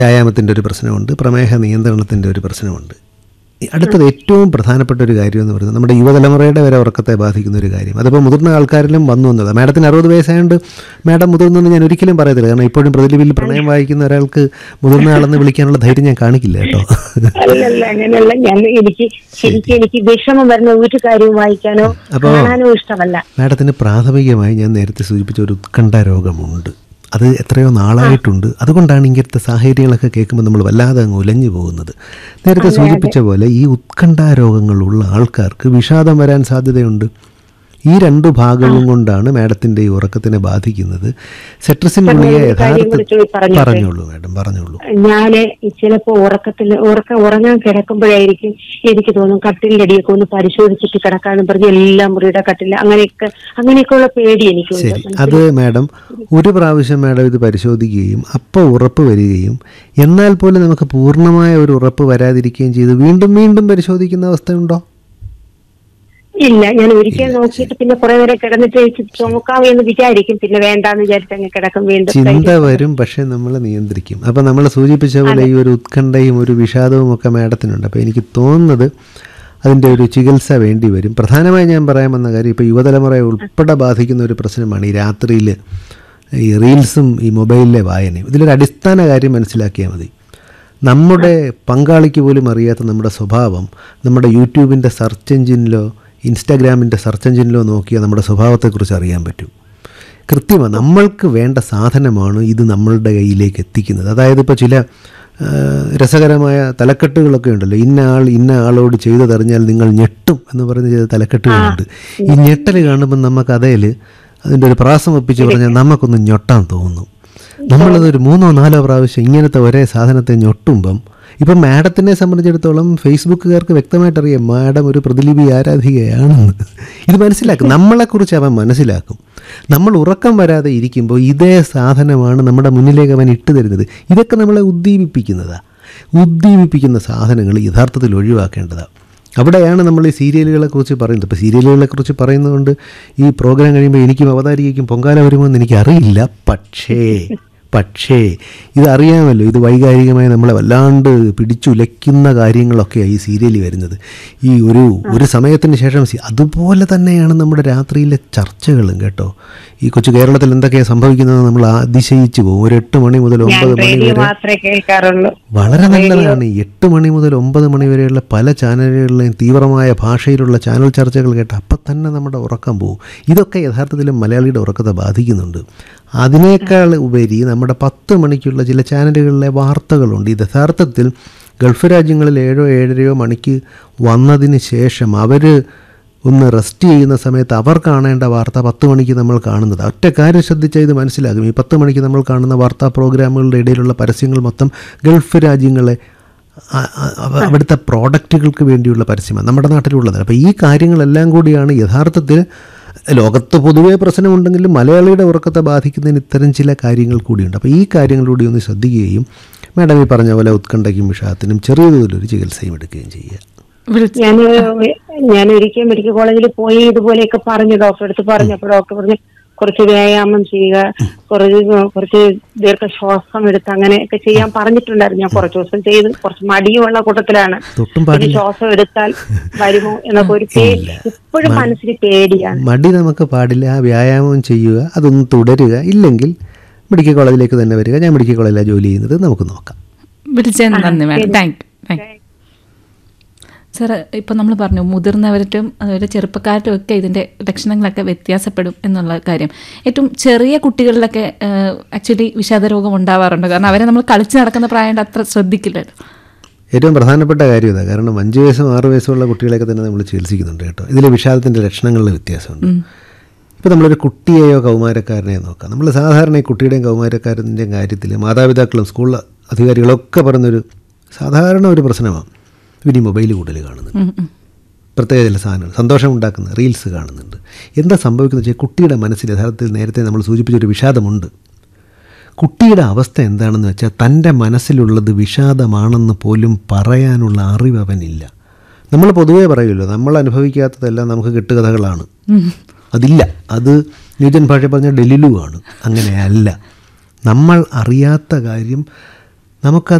വ്യായാമത്തിൻ്റെ ഒരു പ്രശ്നമുണ്ട് പ്രമേഹ നിയന്ത്രണത്തിൻ്റെ ഒരു പ്രശ്നമുണ്ട് ഈ അടുത്തത് ഏറ്റവും പ്രധാനപ്പെട്ട ഒരു കാര്യം എന്ന് പറയുന്നത് നമ്മുടെ യുവതലമുറയുടെ വരെ ഉറക്കത്തെ ബാധിക്കുന്ന ഒരു കാര്യം അതിപ്പോൾ മുതിർന്ന ആൾക്കാരിലും വന്നു എന്നുള്ളത് മാഡത്തിന് അറുപത് വയസ്സായതുകൊണ്ട് മാഡം മുതിർന്നെന്ന് ഞാൻ ഒരിക്കലും പറയത്തില്ല കാരണം ഇപ്പോഴും പ്രതിലിപിയിൽ പ്രണയം വായിക്കുന്ന ഒരാൾക്ക് മുതിർന്ന ആളെന്ന് വിളിക്കാനുള്ള ധൈര്യം ഞാൻ കാണിക്കില്ല കേട്ടോ അല്ലല്ല അങ്ങനെയല്ല ഞാൻ എനിക്ക് ശരിക്കും എനിക്ക് വിഷമം വരുന്ന ഒരു കാര്യവും വായിക്കാനോ അപ്പോ- കാണാനോ ഇഷ്ടമല്ല മാഡത്തിന് പ്രാഥമികമായി ഞാൻ നേരത്തെ സൂചിപ്പിച്ച ഒരു ഉത്കണ്ഠ രോഗമുണ്ട് അത് എത്രയോ നാളായിട്ടുണ്ട് അതുകൊണ്ടാണ് ഇങ്ങനത്തെ സാഹചര്യങ്ങളൊക്കെ കേൾക്കുമ്പോൾ നമ്മൾ വല്ലാതെ അങ്ങ് ഉലഞ്ഞു പോകുന്നത് നേരത്തെ സൂചിപ്പിച്ച പോലെ ഈ ഉത്കണ്ഠ രോഗങ്ങളുള്ള ആൾക്കാർക്ക് വിഷാദം വരാൻ സാധ്യതയുണ്ട് ഈ രണ്ട് ഭാഗവും കൊണ്ടാണ് മാഡത്തിൻ്റെ ഈ ഉറക്കത്തിനെ ബാധിക്കുന്നത് സെട്രസിൻ ഗുളിക ഒരു കാര്യം കൂടി യഥാർത്ഥ ചോദി- പറഞ്ഞോട്ടെ? പറഞ്ഞോളൂ മാഡം പറഞ്ഞോളൂ ഞാന് ചിലപ്പോ ഉറക്കത്തിൽ ഉറക്കം ഉറങ്ങാൻ കിടക്കുമ്പോഴായിരിക്കും എനിക്ക് തോന്നും കട്ടിലിന്റെ അടിയൊക്കെ ഒന്ന് പരിശോധിച്ചിട്ട് കിടക്കാന്ന് പറഞ്ഞ് എല്ലാ മുറിയുടെ കട്ടിൽ അങ്ങനെയൊക്കെ അങ്ങനെയൊക്കെയുള്ള പേടി എനിക്കുണ്ട് ശരി അത് മാഡം ഒരു പ്രാവശ്യം മാഡം ഇത് പരിശോധിക്കുകയും അപ്പോൾ ഉറപ്പ് വരികയും എന്നാൽ പോലും നമുക്ക് പൂർണ്ണമായ ഒരു ഉറപ്പ് വരാതിരിക്കുകയും ചെയ്ത് വീണ്ടും വീണ്ടും പരിശോധിക്കുന്ന അവസ്ഥയുണ്ടോ ഇല്ല ഞാൻ ഒരിക്കൽ നോക്കിയിട്ട് പിന്നെ കുറെ നേരം കിടന്നിട്ട് എനിക്ക് നോക്കാം എന്ന് വിചാരിക്കും പിന്നെ വേണ്ടാന്ന് വിചാരിച്ച് അങ്ങ് കിടക്കും വീണ്ടും ചിന്ത വരും പക്ഷെ നമ്മൾ നിയന്ത്രിക്കും അപ്പം നമ്മൾ സൂചിപ്പിച്ച പോലെ ഈ ഒരു ഉത്കണ്ഠയും ഒരു വിഷാദവും ഒക്കെ മാഡത്തിനുണ്ട് അപ്പോൾ എനിക്ക് തോന്നുന്നത് അതിൻ്റെ ഒരു ചികിത്സ വേണ്ടി വരും പ്രധാനമായി ഞാൻ പറയാൻ വന്ന കാര്യം ഇപ്പോൾ യുവതലമുറയെ ഉൾപ്പെടെ ബാധിക്കുന്ന ഒരു പ്രശ്നമാണ് ഈ രാത്രിയിൽ ഈ റീൽസും ഈ മൊബൈലിലെ വായനയും ഇതിലൊരു അടിസ്ഥാന കാര്യം മനസ്സിലാക്കിയാൽ മതി നമ്മുടെ പങ്കാളിക്ക് പോലും അറിയാത്ത നമ്മുടെ സ്വഭാവം നമ്മുടെ യൂട്യൂബിൻ്റെ സെർച്ച് എഞ്ചിനിലോ ഇൻസ്റ്റാഗ്രാമിൻ്റെ സെർച്ച് എഞ്ചിനിലോ നോക്കിയാൽ നമ്മുടെ സ്വഭാവത്തെക്കുറിച്ച് അറിയാൻ പറ്റും കൃത്യമാണ് നമ്മൾക്ക് വേണ്ട സാധനമാണ് ഇത് നമ്മളുടെ കയ്യിലേക്ക് എത്തിക്കുന്നത് അതായത് ഇപ്പോൾ ചില ആ, രസകരമായ തലക്കെട്ടുകളൊക്കെ ഉണ്ടല്ലോ ഇന്ന ആൾ ഇന്ന ആളോട് ചെയ്തതറിഞ്ഞാൽ നിങ്ങൾ ഞെട്ടും എന്ന് പറയുന്ന ചില തലക്കെട്ടുകളുണ്ട് ഈ ഞെട്ടൽ കാണുമ്പോൾ നമുക്ക് അതേൽ അതിൻ്റെ ഒരു പ്രാസം ഒപ്പിച്ച് പറഞ്ഞാൽ നമുക്കൊന്ന് ഞൊട്ടാൻ തോന്നും നമ്മളതൊരു മൂന്നോ നാലോ പ്രാവശ്യം ഇങ്ങനത്തെ ഒരേ സാധനത്തെ ഞൊട്ടുമ്പം ഇപ്പം മാഡത്തിനെ സംബന്ധിച്ചിടത്തോളം ഫേസ്ബുക്കുകാർക്ക് വ്യക്തമായിട്ട് അറിയാം മാഡം ഒരു പ്രതിലിപി ആരാധികയാണെന്ന് ഇത് മനസ്സിലാക്കും നമ്മളെക്കുറിച്ച് അവൻ മനസ്സിലാക്കും നമ്മൾ ഉറക്കം വരാതെ ഇരിക്കുമ്പോൾ ഇതേ സാധനമാണ് നമ്മുടെ മുന്നിലേക്ക് അവൻ ഇട്ട് തരുന്നത് ഇതൊക്കെ നമ്മളെ ഉദ്ദീപിപ്പിക്കുന്നതാണ് ഉദ്ദീപിപ്പിക്കുന്ന സാധനങ്ങൾ യഥാർത്ഥത്തിൽ ഒഴിവാക്കേണ്ടതാണ് അവിടെയാണ് നമ്മൾ ഈ സീരിയലുകളെ കുറിച്ച് പറയുന്നത് ഇപ്പോൾ സീരിയലുകളെ കുറിച്ച് പറയുന്നതുകൊണ്ട് ഈ പ്രോഗ്രാം കഴിയുമ്പോൾ എനിക്കും അവതാരികയ്ക്കും പൊങ്കാല വരുമോ എന്ന് എനിക്ക് അറിയില്ല പക്ഷേ പക്ഷേ ഇതറിയാമല്ലോ ഇത് വൈകാരികമായി നമ്മളെ വല്ലാണ്ട് പിടിച്ചുലയ്ക്കുന്ന കാര്യങ്ങളൊക്കെയാണ് ഈ സീരിയലിൽ വരുന്നത് ഈ ഒരു ഒരു സമയത്തിന് ശേഷം സി- അതുപോലെ തന്നെയാണ് നമ്മുടെ രാത്രിയിലെ ചർച്ചകളും കേട്ടോ ഈ കൊച്ചു കേരളത്തിൽ എന്തൊക്കെയാണ് സംഭവിക്കുന്നത് നമ്മൾ അതിശയിച്ചു പോകും ഒരു എട്ട് മണി മുതൽ ഞാൻ ഒമ്പത് മണി റേഡിയോ വരെ മാത്രമേ കേൾക്കാറുള്ളൂ വളരെ നല്ലതാണ് എട്ട് മണി മുതൽ ഒമ്പത് മണി വരെയുള്ള പല ചാനലുകളിലെയും തീവ്രമായ ഭാഷയിലുള്ള ചാനൽ ചർച്ചകൾ കേട്ട് അപ്പം തന്നെ നമ്മുടെ ഉറക്കം പോകും ഇതൊക്കെ യഥാർത്ഥത്തിൽ മലയാളിയുടെ ഉറക്കത്തെ ബാധിക്കുന്നുണ്ട് അതിനേക്കാൾ ഉപരി നമ്മുടെ പത്ത് മണിക്കുള്ള ചില ചാനലുകളിലെ വാർത്തകളുണ്ട് ഇത് യഥാർത്ഥത്തിൽ ഗൾഫ് രാജ്യങ്ങളിൽ ഏഴോ ഏഴരയോ മണിക്ക് വന്നതിന് ശേഷം അവർ ഒന്ന് റെസ്റ്റ് ചെയ്യുന്ന സമയത്ത് അവർ കാണേണ്ട വാർത്ത പത്ത് മണിക്ക് നമ്മൾ കാണുന്നത് ഒറ്റ കാര്യം ശ്രദ്ധിച്ചാൽ ഇത് മനസ്സിലാകും ഈ പത്ത് മണിക്ക് നമ്മൾ കാണുന്ന വാർത്താ പ്രോഗ്രാമുകളുടെ ഇടയിലുള്ള പരസ്യങ്ങൾ മൊത്തം ഗൾഫ് രാജ്യങ്ങളെ ആ- ആ- അവ- അവിടുത്തെ പ്രോഡക്റ്റുകൾക്ക് വേണ്ടിയുള്ള പരസ്യമാണ് നമ്മുടെ നാട്ടിലുള്ളത് അപ്പോൾ ഈ കാര്യങ്ങളെല്ലാം കൂടിയാണ് യഥാർത്ഥത്തിൽ ലോകത്ത് പൊതുവേ പ്രശ്നമുണ്ടെങ്കിലും മലയാളിയുടെ ഉറക്കത്തെ ബാധിക്കുന്നതിന് ഇത്തരം ചില കാര്യങ്ങൾ കൂടിയുണ്ട് അപ്പോൾ ഈ കാര്യങ്ങളിലൂടെ ഒന്ന് ശ്രദ്ധിക്കുകയും മാഡം ഈ പറഞ്ഞ പോലെ ഉത്കണ്ഠയ്ക്കും വിഷാദത്തിനും ചെറിയ തോതിലൊരു ചികിത്സയും എടുക്കുകയും ചെയ്യുക വിളിച്ച് ഞാൻ ഞാൻ ഒരിക്കൽ മെഡിക്കൽ കോളേജിൽ പോയി ഇതുപോലെയൊക്കെ പറഞ്ഞു ഡോക്ടറെ അടുത്ത് പറഞ്ഞപ്പോൾ ഡോക്ടർ പറഞ്ഞു കുറച്ച് വ്യായാമം ചെയ്യുക കുറച്ച് കുറച്ച് ദീർഘശ്വാസം എടുത്ത് അങ്ങനെയൊക്കെ ചെയ്യാൻ പറഞ്ഞിട്ടുണ്ടായിരുന്നു ഞാൻ കുറച്ച് ദിവസം ചെയ്ത് കുറച്ച് മടിയുമുള്ള കൂട്ടത്തിലാണ് തൊട്ടും ഇനി പാടില്ല ശ്വാസം എടുത്താൽ വരുമോ എന്നൊക്കെ ഒരു പേടി ഇല്ല. ഇപ്പോഴും മനസ്സിൽ പേടിയാണ് മടി നമുക്ക് പാടില്ല ആ വ്യായാമം ചെയ്യുക അതൊന്ന് തുടരുക ഇല്ലെങ്കിൽ മെഡിക്കൽ കോളേജിലേക്ക് തന്നെ വരിക ഞാൻ മെഡിക്കൽ കോളേജിലാണ് ജോലി ചെയ്യുന്നത് നമുക്ക് നോക്കാം വിളിച്ചതിന് നന്ദി madam thank you thank you sir ഇപ്പോൾ നമ്മൾ പറഞ്ഞു മുതിർന്നവരും അതുപോലെ ചെറുപ്പക്കാരും ഒക്കെ ഇതിൻ്റെ ലക്ഷണങ്ങളൊക്കെ വ്യത്യാസപ്പെടും എന്നുള്ള കാര്യം ഏറ്റവും ചെറിയ കുട്ടികളിലൊക്കെ ആക്ച്വലി വിഷാദ രോഗം ഉണ്ടാവാറുണ്ട് കാരണം അവരെ നമ്മൾ കളിച്ച് നടക്കുന്ന പ്രായം അത്ര ശ്രദ്ധിക്കില്ലല്ലോ ഏറ്റവും പ്രധാനപ്പെട്ട കാര്യം ഇതാണ് കാരണം അഞ്ച് വയസ്സും ആറ് വയസ്സുള്ള കുട്ടികളെയൊക്കെ തന്നെ നമ്മൾ ചികിത്സിക്കുന്നുണ്ട് കേട്ടോ ഇതിൽ വിഷാദത്തിൻ്റെ ലക്ഷണങ്ങളിൽ വ്യത്യാസമുണ്ട് ഇപ്പോൾ നമ്മളൊരു കുട്ടിയെയോ കൗമാരക്കാരനെയോ നോക്കാം നമ്മൾ സാധാരണ ഈ കുട്ടിയുടെയും കൗമാരക്കാരൻ്റെയും കാര്യത്തിൽ മാതാപിതാക്കളും സ്കൂൾ അധികാരികളൊക്കെ പറയുന്നൊരു സാധാരണ ഒരു പ്രശ്നമാണ് ഇവർ ഈ മൊബൈൽ കൂടുതൽ കാണുന്നുണ്ട് ഉം, ഉം. പ്രത്യേക ചില സാധനങ്ങൾ സന്തോഷം ഉണ്ടാക്കുന്ന റീൽസ് കാണുന്നുണ്ട് എന്താ സംഭവിക്കുന്നത് വെച്ചാൽ കുട്ടിയുടെ മനസ്സിൽ യഥാർത്ഥത്തിൽ നേരത്തെ നമ്മൾ സൂചിപ്പിച്ചൊരു വിഷാദമുണ്ട് കുട്ടിയുടെ അവസ്ഥ എന്താണെന്ന് വെച്ചാൽ തൻ്റെ മനസ്സിലുള്ളത് വിഷാദമാണെന്ന് പോലും പറയാനുള്ള അറിവ് അവനില്ല നമ്മൾ പൊതുവേ പറയുമല്ലോ നമ്മൾ അനുഭവിക്കാത്തതെല്ലാം നമുക്ക് കെട്ടുകഥകളാണ് അതില്ല അത് ന്യൂജൻ ഭാഷ പറഞ്ഞ ഡെലിലു ആണ് അങ്ങനെയല്ല നമ്മൾ അറിയാത്ത കാര്യം നമുക്ക്